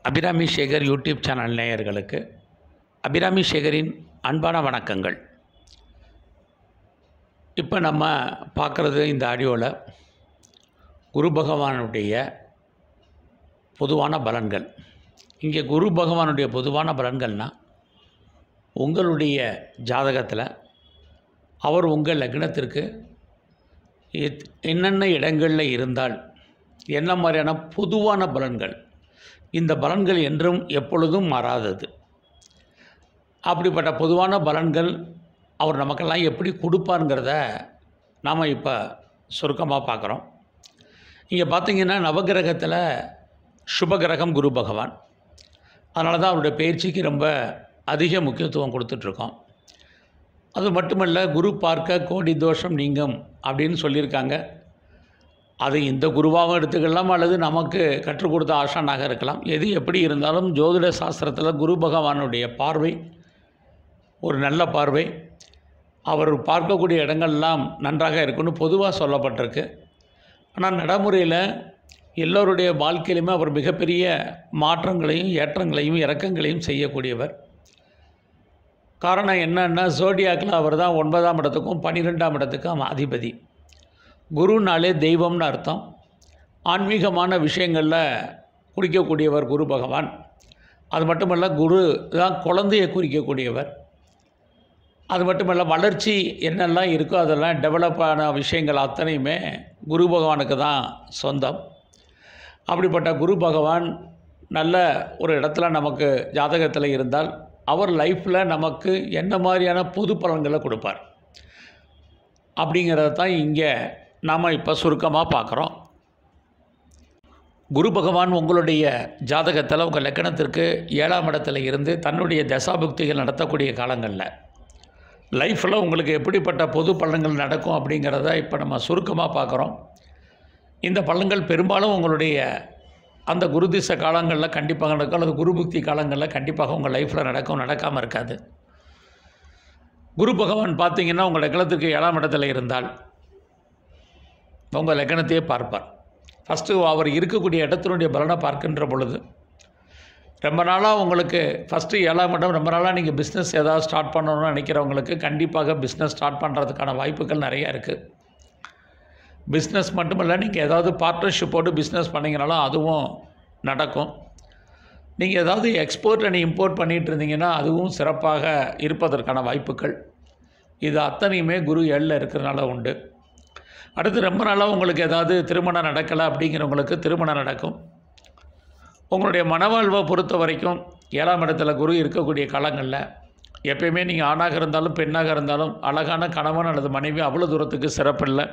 Abirami Sekar YouTube channel நேயர்களுக்கு அபிராமி சேகரின் அன்பான வணக்கங்கள் இப்போ நம்ம பார்க்குறது இந்த ஆடியோவில் குரு பகவானுடைய பொதுவான பலன்கள் இங்கே குரு பகவானுடைய பொதுவான பலன்கள்னால் உங்களுடைய ஜாதகத்தில் அவர் உங்கள் லக்னத்திற்கு எத்- என்னென்ன இடங்களில் இருந்தால் என்ன மாதிரியான பொதுவான பலன்கள் இந்த பலன்கள் என்றும் எப்பொழுதும் மாறாதது அப்படிப்பட்ட பொதுவான பலன்கள் அவர் நமக்கெல்லாம் எப்படி கொடுப்பாருங்கிறத நாம் இப்போ சுருக்கமாக பார்க்குறோம் இங்கே பார்த்தீங்கன்னா நவகிரகத்தில் சுபகிரகம் குரு பகவான் அதனால தான் அவருடைய பயிற்சிக்கு ரொம்ப அதிக முக்கியத்துவம் கொடுத்துட்ருக்கோம் அது மட்டுமல்ல குரு பார்க்க கோடி தோஷம் நீங்கும் அப்படின்னு சொல்லியிருக்காங்க அது இந்த குருவாகவும் எடுத்துக்கலாம் அல்லது நமக்கு கற்றுக் கொடுத்த ஆசானாக இருக்கலாம் எது எப்படி இருந்தாலும் ஜோதிட சாஸ்திரத்தில் குரு பகவானுடைய பார்வை ஒரு நல்ல பார்வை அவர் பார்க்கக்கூடிய இடங்கள்லாம் நன்றாக இருக்குன்னு பொதுவாக சொல்லப்பட்டிருக்கு ஆனால் நடைமுறையில் எல்லோருடைய வாழ்க்கையிலுமே அவர் மிகப்பெரிய மாற்றங்களையும் ஏற்றங்களையும் இறக்கங்களையும் செய்யக்கூடியவர் காரணம் என்னன்னா ஜோடியாக்கில் அவர் தான் ஒன்பதாம் இடத்துக்கும் பன்னிரெண்டாம் இடத்துக்கும் அதிபதி குருனாலே தெய்வம்னு அர்த்தம் ஆன்மீகமான விஷயங்களில் குறிக்கக்கூடியவர் குரு பகவான் அது மட்டுமல்ல குரு தான் குழந்தையை குறிக்கக்கூடியவர் அது மட்டுமல்ல வளர்ச்சி என்னெல்லாம் இருக்கோ அதெல்லாம் டெவலப் ஆன விஷயங்கள் அத்தனையுமே குரு பகவானுக்கு தான் சொந்தம் அப்படிப்பட்ட குரு பகவான் நல்ல ஒரு இடத்துல நமக்கு ஜாதகத்தில் இருந்தால் அவர் லைஃப்பில் நமக்கு என்ன மாதிரியான பொது பலன்களை கொடுப்பார் அப்படிங்கிறத தான் இங்கே நாம் இப்போ சுருக்கமாக பார்க்குறோம் குரு பகவான் உங்களுடைய ஜாதகத்தில் உங்கள் லக்கணத்திற்கு ஏழாம் இடத்துல இருந்து தன்னுடைய தசாபுக்திகள் நடத்தக்கூடிய காலங்களில் லைஃப்பில் உங்களுக்கு எப்படிப்பட்ட பொது பலன்கள் நடக்கும் அப்படிங்கிறத இப்போ நம்ம சுருக்கமாக பார்க்குறோம் இந்த பலன்கள் பெரும்பாலும் உங்களுடைய அந்த குரு திசை காலங்களில் கண்டிப்பாக நடக்கும் அல்லது குரு புக்தி காலங்களில் கண்டிப்பாக உங்கள் லைஃப்பில் நடக்கும் நடக்காமல் இருக்காது குரு பகவான் பார்த்தீங்கன்னா உங்கள் லக்கணத்துக்கு ஏழாம் இடத்துல இருந்தால் உங்கள் லக்கணத்தையே பார்ப்பார் ஃபஸ்ட்டு அவர் இருக்கக்கூடிய இடத்தினுடைய பலனை பார்க்கின்ற பொழுது ரொம்ப நாளாக உங்களுக்கு ஃபஸ்ட்டு ஏழாம் இடம் ரொம்ப நாளாக நீங்கள் பிஸ்னஸ் ஏதாவது ஸ்டார்ட் பண்ணணும்னு நினைக்கிறவங்களுக்கு கண்டிப்பாக பிஸ்னஸ் ஸ்டார்ட் பண்ணுறதுக்கான வாய்ப்புகள் நிறையா இருக்குது பிஸ்னஸ் மட்டுமல்ல நீங்கள் ஏதாவது பார்ட்னர்ஷிப்போடு பிஸ்னஸ் பண்ணிங்கனாலும் அதுவும் நடக்கும் நீங்கள் ஏதாவது எக்ஸ்போர்ட் அண்ட் இம்போர்ட் பண்ணிகிட்டு இருந்தீங்கன்னா அதுவும் சிறப்பாக இருப்பதற்கான வாய்ப்புகள் இது அத்தனையுமே குரு ஏழில் இருக்கிறனால உண்டு அடுத்து ரொம்ப நாளாக உங்களுக்கு ஏதாவது திருமணம் நடக்கலை அப்படிங்கிறவங்களுக்கு திருமணம் நடக்கும் உங்களுடைய மனவாழ்வை பொறுத்த வரைக்கும் ஏழாம் இடத்துல குரு இருக்கக்கூடிய காலங்களில் எப்பயுமே நீங்கள் ஆணாக இருந்தாலும் பெண்ணாக இருந்தாலும் அழகான கணவன் அல்லது மனைவி அவ்வளோ தூரத்துக்கு சிறப்பில்லை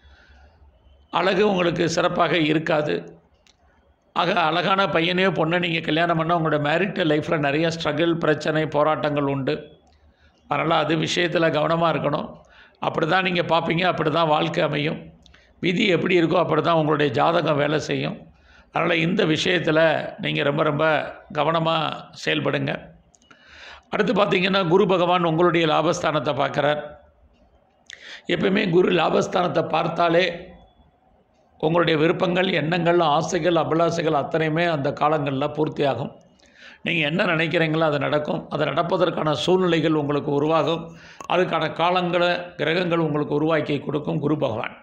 அழகு உங்களுக்கு சிறப்பாக இருக்காது ஆக அழகான பையனையோ பொண்ணை நீங்கள் கல்யாணம் பண்ணால் உங்களோட மேரிட்டல் லைஃப்பில் நிறைய ஸ்ட்ரகிள் பிரச்சனை போராட்டங்கள் உண்டு அதனால் அது விஷயத்தில் கவனமாக இருக்கணும் அப்படி தான் நீங்கள் பார்ப்பீங்க அப்படி தான் வாழ்க்கை அமையும் விதி எப்படி இருக்கோ அப்படி தான் உங்களுடைய ஜாதகம் வேலை செய்யும் அதனால் இந்த விஷயத்தில் நீங்கள் ரொம்ப ரொம்ப கவனமாக செயல்படுங்க அடுத்து பார்த்தீங்கன்னா குரு பகவான் உங்களுடைய லாபஸ்தானத்தை பார்க்குறார் எப்பயுமே குரு லாபஸ்தானத்தை பார்த்தாலே உங்களுடைய விருப்பங்கள் எண்ணங்கள் ஆசைகள் அபிலாசைகள் அத்தனையுமே அந்த காலங்களில் பூர்த்தியாகும் நீங்கள் என்ன நினைக்கிறீங்களோ அது நடக்கும் அது நடப்பதற்கான சூழ்நிலைகள் உங்களுக்கு உருவாகும் அதுக்கான காலங்களை கிரகங்கள் உங்களுக்கு உருவாக்கி கொடுக்கும் குரு பகவான்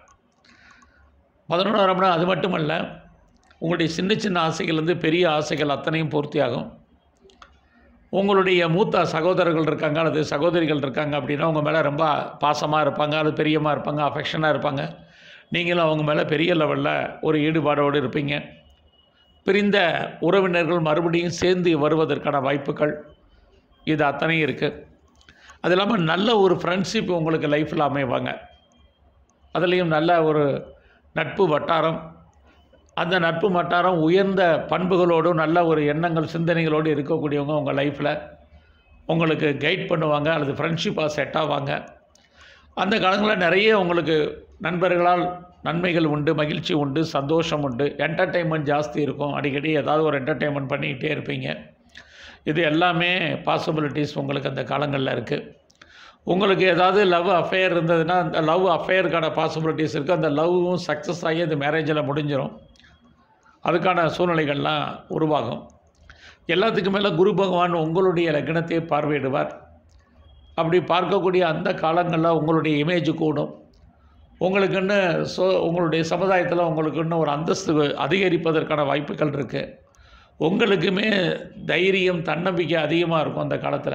பதினொன்றாம் அது மட்டுமல்ல உங்களுடைய சின்ன சின்ன ஆசைகள்லேருந்து பெரிய ஆசைகள் அத்தனையும் பூர்த்தியாகும் உங்களுடைய மூத்த சகோதரர்கள் இருக்காங்க அல்லது சகோதரிகள் இருக்காங்க அப்படின்னா உங்கள் மேலே ரொம்ப பாசமாக இருப்பாங்க அல்லது பெரியமாக இருப்பாங்க அஃபெக்ஷனாக இருப்பாங்க நீங்களும் அவங்க மேலே பெரிய லெவலில் ஒரு ஈடுபாடோடு இருப்பீங்க பிரிந்த உறவினர்கள் மறுபடியும் சேர்ந்து வருவதற்கான வாய்ப்புகள் இது அத்தனையும் இருக்குது அது இல்லாமல் நல்ல ஒரு ஃப்ரெண்ட்ஷிப் உங்களுக்கு லைஃப்பில் அமைவாங்க அதுலேயும் நல்ல ஒரு நட்பு வட்டாரம் அந்த நட்பு வட்டாரம் உயர்ந்த பண்புகளோடும் நல்ல ஒரு எண்ணங்கள் சிந்தனைகளோடு இருக்கக்கூடியவங்க உங்கள் லைஃப்பில் உங்களுக்கு கைட் பண்ணுவாங்க அல்லது ஃப்ரெண்ட்ஷிப்பாக செட் ஆவாங்க அந்த காலங்களில் நிறைய உங்களுக்கு நண்பர்களால் நன்மைகள் உண்டு மகிழ்ச்சி உண்டு சந்தோஷம் உண்டு என்டர்டெயின்மெண்ட் ஜாஸ்தி இருக்கும் அடிக்கடி ஏதாவது ஒரு என்டர்டெயின்மெண்ட் பண்ணிக்கிட்டே இருப்பீங்க இது எல்லாமே பாசிபிலிட்டிஸ் உங்களுக்கு அந்த காலங்களில் இருக்குது உங்களுக்கு ஏதாவது லவ் அஃபேர் இருந்ததுன்னா அந்த லவ் அஃபேருக்கான பாசிபிலிட்டிஸ் இருக்குது அந்த லவ்வும் சக்ஸஸ் ஆகி அது மேரேஜில் முடிஞ்சிடும் அதுக்கான சூழ்நிலைகள்லாம் உருவாகும் எல்லாத்துக்கும் மேலே குரு பகவான் உங்களுடைய லக்னத்தை பார்வையிடுவார் அப்படி பார்க்கக்கூடிய அந்த காலங்களில் உங்களுடைய இமேஜ் கூடும் உங்களுக்குன்னு சோ உங்களுடைய சமுதாயத்தில் உங்களுக்குன்னு ஒரு அந்தஸ்து அதிகரிப்பதற்கான வாய்ப்புகள் இருக்குது உங்களுக்குமே தைரியம் தன்னம்பிக்கை அதிகமாக இருக்கும் அந்த காலத்தில்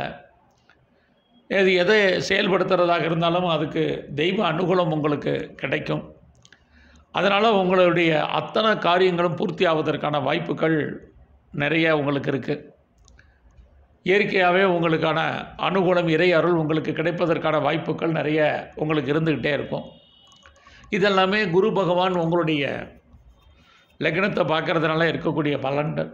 இது எதை செயல்படுத்துகிறதாக இருந்தாலும் அதுக்கு தெய்வ அனுகூலம் உங்களுக்கு கிடைக்கும் அதனால் உங்களுடைய அத்தனை காரியங்களும் பூர்த்தி ஆவதற்கான வாய்ப்புகள் நிறைய உங்களுக்கு இருக்குது இயற்கையாகவே உங்களுக்கான அனுகூலம் இறை அருள் உங்களுக்கு கிடைப்பதற்கான வாய்ப்புகள் நிறைய உங்களுக்கு இருந்துக்கிட்டே இருக்கும் இதெல்லாமே குரு பகவான் உங்களுடைய லக்னத்தை பார்க்கறதுனால இருக்கக்கூடிய பலன்கள்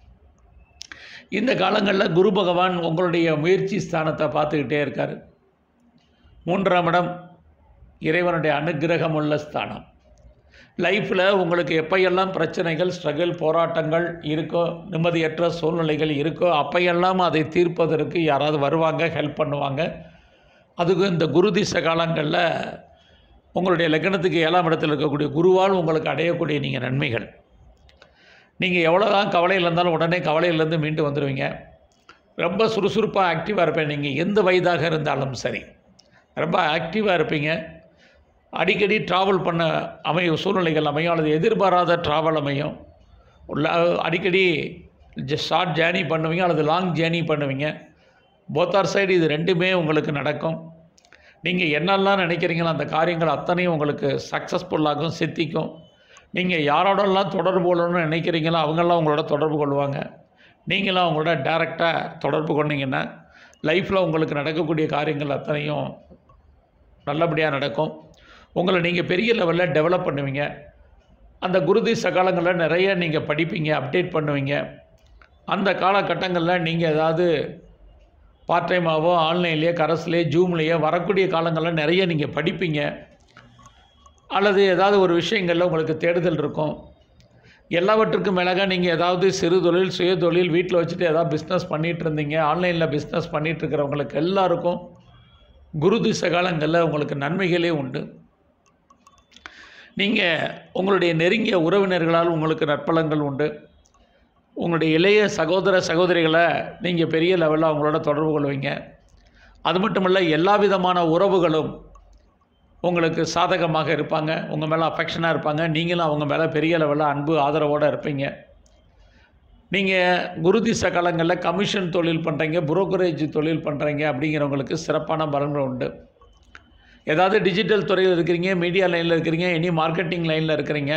இந்த காலங்களில் குரு பகவான் உங்களுடைய முயற்சி ஸ்தானத்தை பார்த்துக்கிட்டே இருக்கார் மூன்றாம் இடம் இறைவனுடைய அனுக்கிரகம் உள்ள ஸ்தானம் லைஃப்பில் உங்களுக்கு எப்பையெல்லாம் பிரச்சனைகள் ஸ்ட்ரகிள் போராட்டங்கள் இருக்கோ நிம்மதியற்ற சூழ்நிலைகள் இருக்கோ அப்பையெல்லாம் அதை தீர்ப்பதற்கு யாராவது வருவாங்க ஹெல்ப் பண்ணுவாங்க அதுக்கும் இந்த குரு திசை காலங்களில் உங்களுடைய லக்னத்துக்கு ஏழாம் இடத்தில் இருக்கக்கூடிய குருவால் உங்களுக்கு அடையக்கூடிய நீங்கள் நன்மைகள் நீங்கள் எவ்வளோ தான் கவலையில் இருந்தாலும் உடனே கவலையிலேருந்து மீண்டு வந்துடுவீங்க ரொம்ப சுறுசுறுப்பாக ஆக்டிவாக இருப்பேன் நீங்கள் எந்த வயதாக இருந்தாலும் சரி ரொம்ப ஆக்டிவாக இருப்பீங்க அடிக்கடி ட்ராவல் பண்ண அமையும் சூழ்நிலைகள் அமையும் அல்லது எதிர்பாராத ட்ராவல் அமையும் உள்ள அடிக்கடி ஷார்ட் ஜேர்னி பண்ணுவீங்க அல்லது லாங் ஜேர்னி பண்ணுவீங்க போத்தார் சைடு இது ரெண்டுமே உங்களுக்கு நடக்கும் நீங்கள் என்னெல்லாம் நினைக்கிறீங்களோ அந்த காரியங்கள் அத்தனையும் உங்களுக்கு சக்ஸஸ்ஃபுல்லாகும் சித்திக்கும் நீங்கள் யாரோடலாம் தொடர்பு கொள்ளணும்னு நினைக்கிறீங்களோ அவங்கெல்லாம் உங்களோட தொடர்பு கொள்வாங்க நீங்களும் அவங்களோட டைரெக்டாக தொடர்பு கொண்டீங்கன்னா லைஃப்பில் உங்களுக்கு நடக்கக்கூடிய காரியங்கள் அத்தனையும் நல்லபடியாக நடக்கும் உங்களை நீங்கள் பெரிய லெவலில் டெவலப் பண்ணுவீங்க அந்த குருதிச காலங்களில் நிறைய நீங்கள் படிப்பீங்க அப்டேட் பண்ணுவீங்க அந்த காலகட்டங்களில் நீங்கள் ஏதாவது பார்ட் டைமாவோ ஆன்லைன்லேயே கரஸ்லேயே ஜூம்லேயே வரக்கூடிய காலங்களில் நிறைய நீங்கள் படிப்பீங்க அல்லது ஏதாவது ஒரு விஷயங்களில் உங்களுக்கு தேடுதல் இருக்கும் எல்லாவற்றுக்கும் மேலாக நீங்கள் ஏதாவது சிறு தொழில் சுய தொழில் வீட்டில் வச்சுட்டு ஏதாவது பிஸ்னஸ் பண்ணிகிட்டு இருந்தீங்க ஆன்லைனில் பிஸ்னஸ் பண்ணிகிட்டு இருக்கிறவங்களுக்கு எல்லாருக்கும் குரு திசை காலங்களில் உங்களுக்கு நன்மைகளே உண்டு நீங்கள் உங்களுடைய நெருங்கிய உறவினர்களால் உங்களுக்கு நற்பலங்கள் உண்டு உங்களுடைய இளைய சகோதர சகோதரிகளை நீங்கள் பெரிய லெவலில் அவங்களோட தொடர்பு கொள்வீங்க அது மட்டும் இல்லை எல்லா விதமான உறவுகளும் உங்களுக்கு சாதகமாக இருப்பாங்க உங்கள் மேலே அஃபெக்ஷனாக இருப்பாங்க நீங்களும் அவங்க மேலே பெரிய லெவலில் அன்பு ஆதரவோடு இருப்பீங்க நீங்கள் குருதிச காலங்களில் கமிஷன் தொழில் பண்ணுறீங்க புரோக்கரேஜ் தொழில் பண்ணுறீங்க அப்படிங்கிறவங்களுக்கு சிறப்பான பலன்கள் உண்டு ஏதாவது டிஜிட்டல் துறையில் இருக்கிறீங்க மீடியா லைனில் இருக்கிறீங்க இனி மார்க்கெட்டிங் லைனில் இருக்கிறீங்க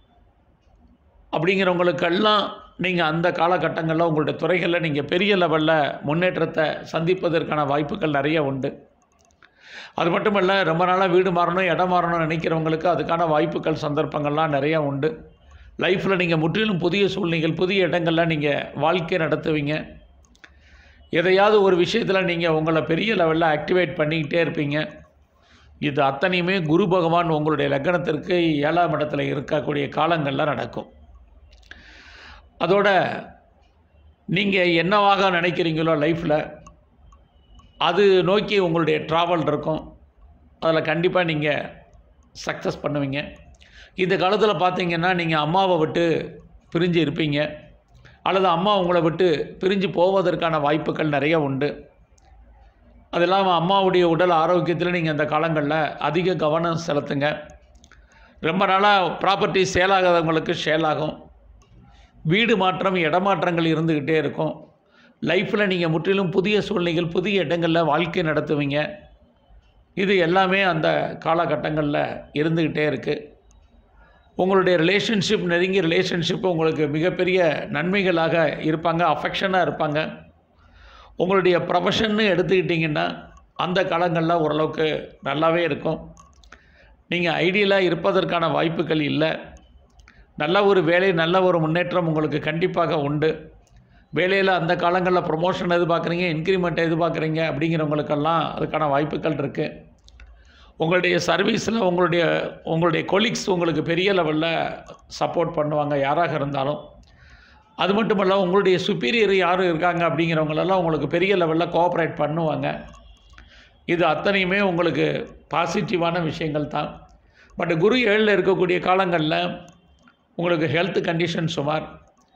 அப்படிங்கிறவங்களுக்கெல்லாம் நீங்கள் அந்த காலகட்டங்களில் உங்களுடைய துறைகளில் நீங்கள் பெரிய லெவலில் முன்னேற்றத்தை சந்திப்பதற்கான வாய்ப்புகள் நிறைய உண்டு அது மட்டும் இல்லை ரொம்ப நாளாக வீடு மாறணும் இடம் மாறணும்னு நினைக்கிறவங்களுக்கு அதுக்கான வாய்ப்புகள் சந்தர்ப்பங்கள்லாம் நிறையா உண்டு லைஃப்பில் நீங்கள் முற்றிலும் புதிய சூழ்நிலைகள் புதிய இடங்களில் நீங்கள் வாழ்க்கை நடத்துவீங்க எதையாவது ஒரு விஷயத்தில் நீங்கள் உங்களை பெரிய லெவலில் ஆக்டிவேட் பண்ணிக்கிட்டே இருப்பீங்க இது அத்தனையுமே குரு பகவான் உங்களுடைய லக்னத்திற்கு ஏழாம் இடத்துல இருக்கக்கூடிய காலங்களில் நடக்கும் அதோட நீங்கள் என்னவாக நினைக்கிறீங்களோ லைஃப்பில் அது நோக்கி உங்களுடைய ட்ராவல் இருக்கும் அதில் கண்டிப்பாக நீங்கள் சக்ஸஸ் பண்ணுவீங்க இந்த காலத்தில் பார்த்தீங்கன்னா நீங்கள் அம்மாவை விட்டு பிரிஞ்சு இருப்பீங்க அல்லது அம்மா உங்களை விட்டு பிரிஞ்சு போவதற்கான வாய்ப்புகள் நிறைய உண்டு அது இல்லாமல் அம்மாவுடைய உடல் ஆரோக்கியத்தில் நீங்கள் அந்த காலங்களில் அதிக கவனம் செலுத்துங்க ரொம்ப நாளாக ப்ராப்பர்ட்டி சேலாகாதவங்களுக்கு சேலாகும் வீடு மாற்றம் இடமாற்றங்கள் இருந்துக்கிட்டே இருக்கும் லைஃப்பில் நீங்கள் முற்றிலும் புதிய சூழ்நிலைகள் புதிய இடங்களில் வாழ்க்கை நடத்துவீங்க இது எல்லாமே அந்த காலகட்டங்களில் இருந்துக்கிட்டே இருக்குது உங்களுடைய ரிலேஷன்ஷிப் நெருங்கிய ரிலேஷன்ஷிப் உங்களுக்கு மிகப்பெரிய நன்மைகளாக இருப்பாங்க அஃபெக்ஷனாக இருப்பாங்க உங்களுடைய ப்ரொஃபஷன்னு எடுத்துக்கிட்டிங்கன்னா அந்த காலங்களில் ஓரளவுக்கு நல்லாவே இருக்கும் நீங்கள் ஐடியலாக இருப்பதற்கான வாய்ப்புகள் இல்லை நல்ல ஒரு வேலை நல்ல ஒரு முன்னேற்றம் உங்களுக்கு கண்டிப்பாக உண்டு வேலையில் அந்த காலங்களில் ப்ரொமோஷன் எதிர்பார்க்குறீங்க இன்க்ரிமெண்ட் எதிர்பார்க்குறீங்க அப்படிங்கிறவங்களுக்கெல்லாம் அதுக்கான வாய்ப்புகள் இருக்குது உங்களுடைய சர்வீஸில் உங்களுடைய உங்களுடைய கொலீக்ஸ் உங்களுக்கு பெரிய லெவலில் சப்போர்ட் பண்ணுவாங்க யாராக இருந்தாலும் அது மட்டும் இல்ல உங்களுடைய சுப்பீரியர் யார் இருக்காங்க அப்படிங்கிறவங்களெல்லாம் உங்களுக்கு பெரிய லெவலில் கோஆப்ரேட் பண்ணுவாங்க இது அத்தனையுமே உங்களுக்கு பாசிட்டிவான விஷயங்கள் தான் பட் குரு ஏழில் இருக்கக்கூடிய காலங்களில் உங்களுக்கு ஹெல்த் கண்டிஷன் சுமார்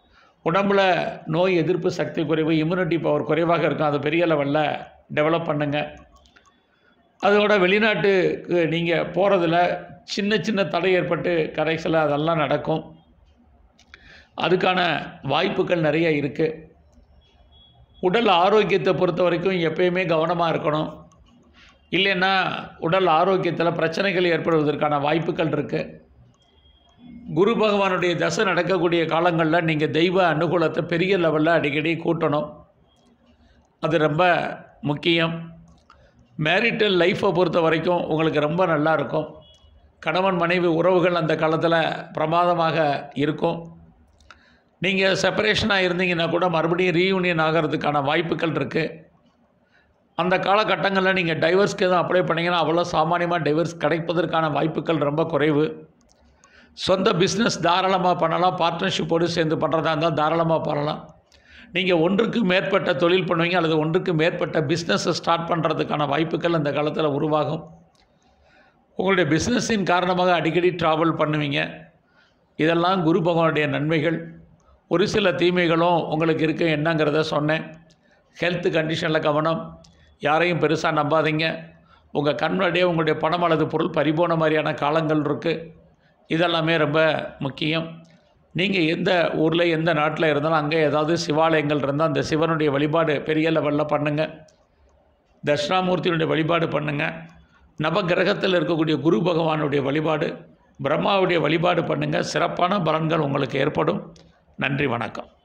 உடம்புல நோய் எதிர்ப்பு சக்தி குறைவு இம்யூனிட்டி பவர் குறைவாக இருக்கும் அது பெரிய லெவலில் டெவலப் பண்ணுங்கள் அதோட வெளிநாட்டுக்கு நீங்கள் போகிறதுல சின்ன சின்ன தடை ஏற்பட்டு கரைசல அதெல்லாம் நடக்கும் அதுக்கான வாய்ப்புகள் நிறைய இருக்குது உடல் ஆரோக்கியத்தை பொறுத்த வரைக்கும் எப்பயுமே கவனமாக இருக்கணும் இல்லைன்னா உடல் ஆரோக்கியத்தில் பிரச்சனைகள் ஏற்படுவதற்கான வாய்ப்புகள் இருக்குது குரு பகவானுடைய தசை நடக்கக்கூடிய காலங்களில் நீங்கள் தெய்வ அனுகூலத்தை பெரிய லெவலில் அடிக்கடி கூட்டணும் அது ரொம்ப முக்கியம் மேரிட்டல் லைஃப்பை பொறுத்த வரைக்கும் உங்களுக்கு ரொம்ப நல்லா இருக்கும் கணவன் மனைவி உறவுகள் அந்த காலத்தில் பிரமாதமாக இருக்கும் நீங்கள் செப்பரேஷனாக இருந்தீங்கன்னா கூட மறுபடியும் ரீயூனியன் ஆகிறதுக்கான வாய்ப்புகள் இருக்குது அந்த காலகட்டங்களில் நீங்கள் டைவர்ஸ்க்கு எதுவும் அப்ளை பண்ணிங்கன்னா அவ்வளோ சாமானியமாக டைவர்ஸ் கிடைப்பதற்கான வாய்ப்புகள் ரொம்ப குறைவு சொந்த பிஸ்னஸ் தாராளமாக பண்ணலாம் பார்ட்னர்ஷிப்போடு சேர்ந்து பண்ணுறதா இருந்தால் தாராளமாக பண்ணலாம் நீங்கள் ஒன்றுக்கு மேற்பட்ட தொழில் பண்ணுவீங்க அல்லது ஒன்றுக்கு மேற்பட்ட பிஸ்னஸை ஸ்டார்ட் பண்ணுறதுக்கான வாய்ப்புகள் அந்த காலத்தில் உருவாகும் உங்களுடைய பிஸ்னஸின் காரணமாக அடிக்கடி ட்ராவல் பண்ணுவீங்க இதெல்லாம் குரு பகவானுடைய நன்மைகள் ஒரு சில தீமைகளும் உங்களுக்கு இருக்கு என்னங்கிறத சொன்னேன் ஹெல்த் கண்டிஷனில் கவனம் யாரையும் பெருசாக நம்பாதீங்க உங்கள் கண்முன்னாடியே உங்களுடைய பணம் அல்லது பொருள் பறிபோன மாதிரியான காலங்கள் இருக்குது இதெல்லாமே ரொம்ப முக்கியம் நீங்கள் எந்த ஊரில் எந்த நாட்டில் இருந்தாலும் அங்கே ஏதாவது சிவாலயங்கள் இருந்தால் அந்த சிவனுடைய வழிபாடு பெரிய லெவலில் பண்ணுங்கள் தட்சிணாமூர்த்தியினுடைய வழிபாடு பண்ணுங்கள் நவகிரகத்தில் இருக்கக்கூடிய குரு பகவானுடைய வழிபாடு பிரம்மாவுடைய வழிபாடு பண்ணுங்கள் சிறப்பான பலன்கள் உங்களுக்கு ஏற்படும் நன்றி வணக்கம்